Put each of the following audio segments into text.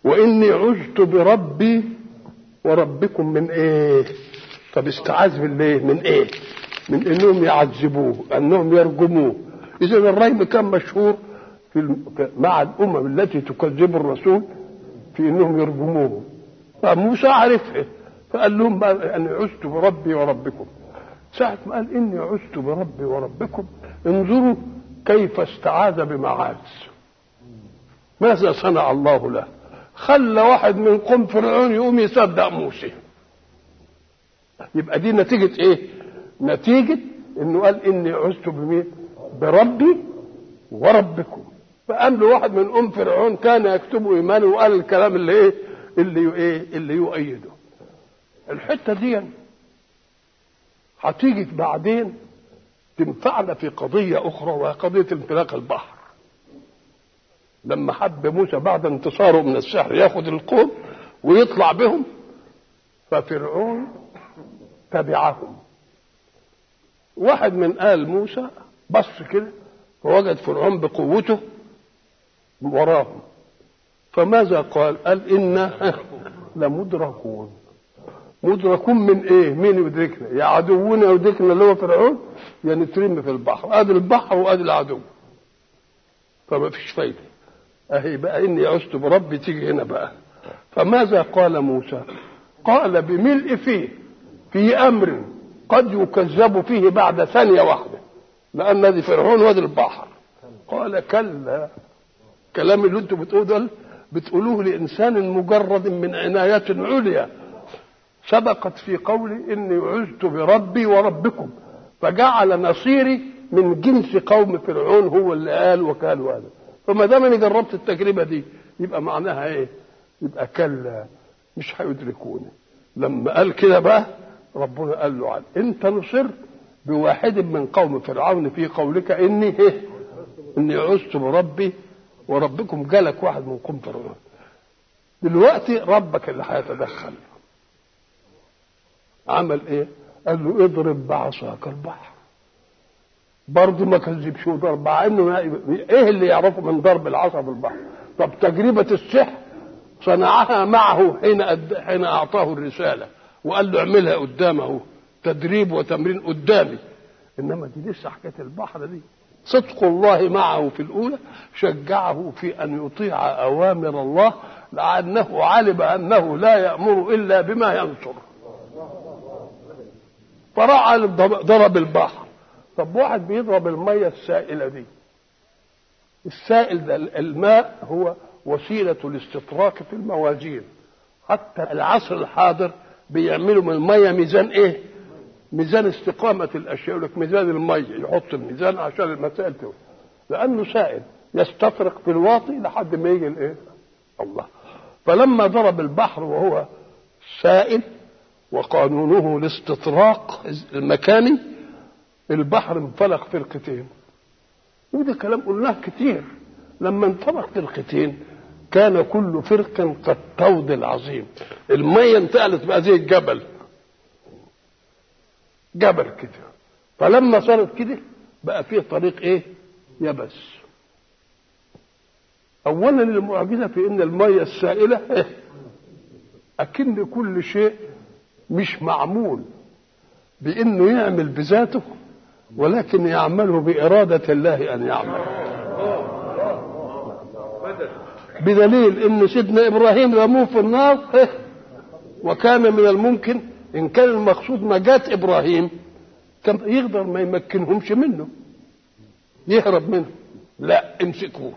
واني عزت بربي وربكم من ايه طب استعاذ بالله من ايه من انهم يعذبوه انهم يرجموه اذا الرجم كان مشهور في الم... مع الامم التي تكذب الرسول في انهم يرجموه فموسى عرفها فقال لهم بقى اني عزت بربي وربكم ساعة ما قال اني عزت بربي وربكم انظروا كيف استعاذ بمعاذ ماذا صنع الله له خلى واحد من قوم فرعون يقوم يصدق موسى يبقى دي نتيجة ايه نتيجة انه قال اني عزت بمين بربي وربكم فقام له واحد من ام فرعون كان يكتب ايمانه وقال الكلام اللي ايه اللي ايه اللي يؤيده الحته دي هتيجي بعدين تنفعنا في قضيه اخرى وهي قضيه انفلاق البحر لما حب موسى بعد انتصاره من السحر ياخذ القوم ويطلع بهم ففرعون تبعهم واحد من آل موسى بص كده فوجد فرعون بقوته وراهم فماذا قال قال إنا لمدركون مدركون من ايه مين يدركنا يا عدونا يدركنا اللي هو فرعون يا نترمي في البحر ادي البحر وادي العدو فما فيش فايده اهي بقى اني عشت بربي تيجي هنا بقى فماذا قال موسى قال بملء فيه في امر قد يكذب فيه بعد ثانيه واحده لان دي فرعون وادي البحر قال كلا كلام اللي انتم بتقولوه ده بتقولوه لانسان مجرد من عنايه عليا سبقت في قولي اني عزت بربي وربكم فجعل نصيري من جنس قوم فرعون هو اللي قال وكان وقال فما دام انا جربت التجربه دي يبقى معناها ايه؟ يبقى كلا مش هيدركوني لما قال كده بقى ربنا قال له عن انت نصرت بواحد من قوم فرعون في قولك اني ايه؟ اني عزت بربي وربكم جالك واحد من قوم فرعون دلوقتي ربك اللي هيتدخل عمل ايه قال له اضرب بعصاك البحر برضه ما كذبش وضرب مع انه ايه اللي يعرفه من ضرب العصا بالبحر طب تجربه السحر صنعها معه حين أد... حين اعطاه الرساله وقال له اعملها قدامه تدريب وتمرين قدامي انما دي لسه حكايه البحر دي صدق الله معه في الاولى شجعه في ان يطيع اوامر الله لانه علم انه لا يامر الا بما ينصره فراح ضرب البحر طب واحد بيضرب المية السائلة دي السائل ده الماء هو وسيلة الاستطراق في الموازين حتى العصر الحاضر بيعملوا من المية ميزان ايه ميزان استقامة الأشياء يقول لك ميزان المية يحط الميزان عشان المسائل تقول لأنه سائل يستفرق في الواطي لحد ما يجي الايه الله فلما ضرب البحر وهو سائل وقانونه الاستطراق المكاني البحر انفلق فرقتين وده كلام قلناه كتير لما انفلق فرقتين كان كل فرقة كالطود العظيم المية انتقلت بقى زي الجبل جبل كده فلما صارت كده بقى فيه طريق ايه يبس اولا المعجزه في ان الميه السائله إيه؟ اكن كل شيء مش معمول بانه يعمل بذاته ولكن يعمله باراده الله ان يعمل بدليل ان سيدنا ابراهيم رموه في النار إيه؟ وكان من الممكن ان كان المقصود نجاة ابراهيم كان يقدر ما يمكنهمش منه يهرب منه لا امسكوه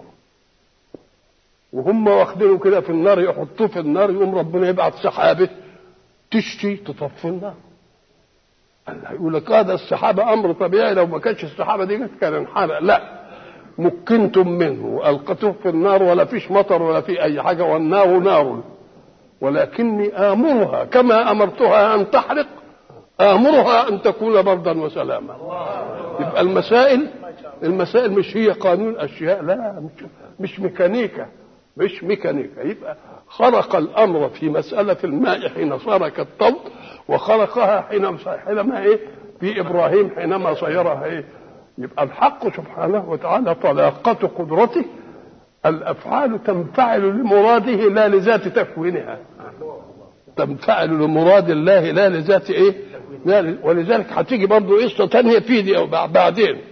وهم واخدينه كده في النار يحطوه في النار يقوم ربنا يبعث سحابه تشتي تطفي النار يقول لك هذا السحابه امر طبيعي لو ما كانش السحابه دي كان انحرق لا مكنتم منه والقتوه في النار ولا فيش مطر ولا في اي حاجه والنار نار ولكني امرها كما امرتها ان تحرق امرها ان تكون بردا وسلاما يبقى المسائل المسائل مش هي قانون اشياء لا مش, مش ميكانيكا مش ميكانيكا يبقى خرق الامر في مساله الماء حين صار كالطود وخرقها حين حينما ايه في ابراهيم حينما صيرها ايه يبقى الحق سبحانه وتعالى طلاقة قدرته الافعال تنفعل لمراده لا لذات تكوينها تنفعل لمراد الله لا لذات ايه لا ل- ولذلك هتيجي برضه قصه تانية في دي أو بعدين